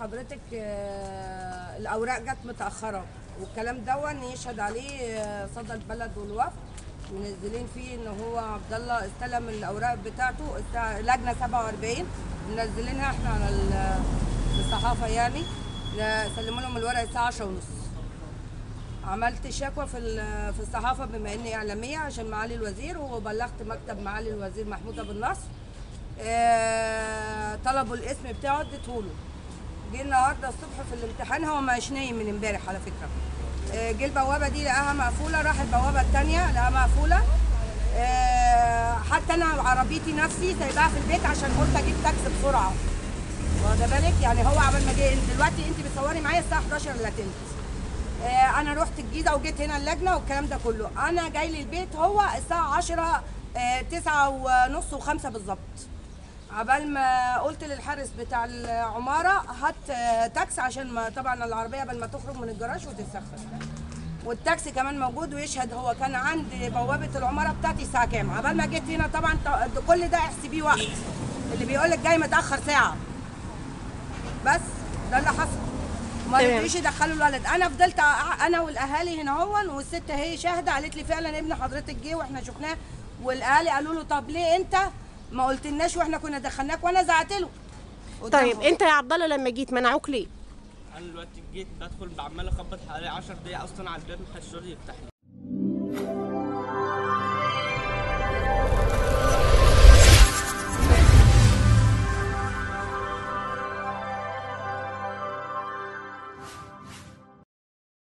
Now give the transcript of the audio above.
حضرتك آه، الاوراق جت متاخره والكلام دون يشهد عليه آه، صدى البلد والوفد منزلين فيه ان هو عبد الله استلم الاوراق بتاعته است- لجنه 47 منزلينها احنا على ال- الصحافه يعني سلموا لهم الورق الساعه 10 ونص عملت شكوى في ال- في الصحافه بما اني اعلاميه عشان معالي الوزير وبلغت مكتب معالي الوزير محمود ابو النصر آه، طلبوا الاسم بتاعه اديته له جه النهارده الصبح في الامتحان هو مش نايم من امبارح على فكره آه، جه البوابه دي لقاها مقفوله راح البوابه الثانيه لقاها مقفوله آه، حتى انا عربيتي نفسي سايباها في البيت عشان قلت اجيب تاكسي بسرعه واخده بالك يعني هو عمل ما جه دلوقتي انت بتصوري معايا الساعه 11 الا تلت آه، انا رحت الجيزه وجيت هنا اللجنه والكلام ده كله انا جاي لي البيت هو الساعه 10 آه، تسعة ونص وخمسة بالظبط عبال ما قلت للحارس بتاع العماره هات آه، تاكسي عشان ما طبعا العربيه قبل ما تخرج من الجراج وتتسخن والتاكسي كمان موجود ويشهد هو كان عند بوابه العماره بتاعتي الساعه كام عبال ما جيت هنا طبعا ط- كل ده احسبيه وقت اللي بيقول لك جاي متاخر ساعه بس ده اللي حصل ما تمام. رضيوش يدخلوا الولد انا فضلت أع- انا والاهالي هنا هون والست هي شاهده قالت لي فعلا ابن حضرتك جه واحنا شفناه والاهالي قالوا له طب ليه انت ما قلتلناش واحنا كنا دخلناك وانا زعقت له طيب قدامهم. انت يا عبد الله لما جيت منعوك ليه انا دلوقتي جيت بدخل عمال اخبط حوالي 10 دقايق اصلا على الباب محدش راضي يفتح لي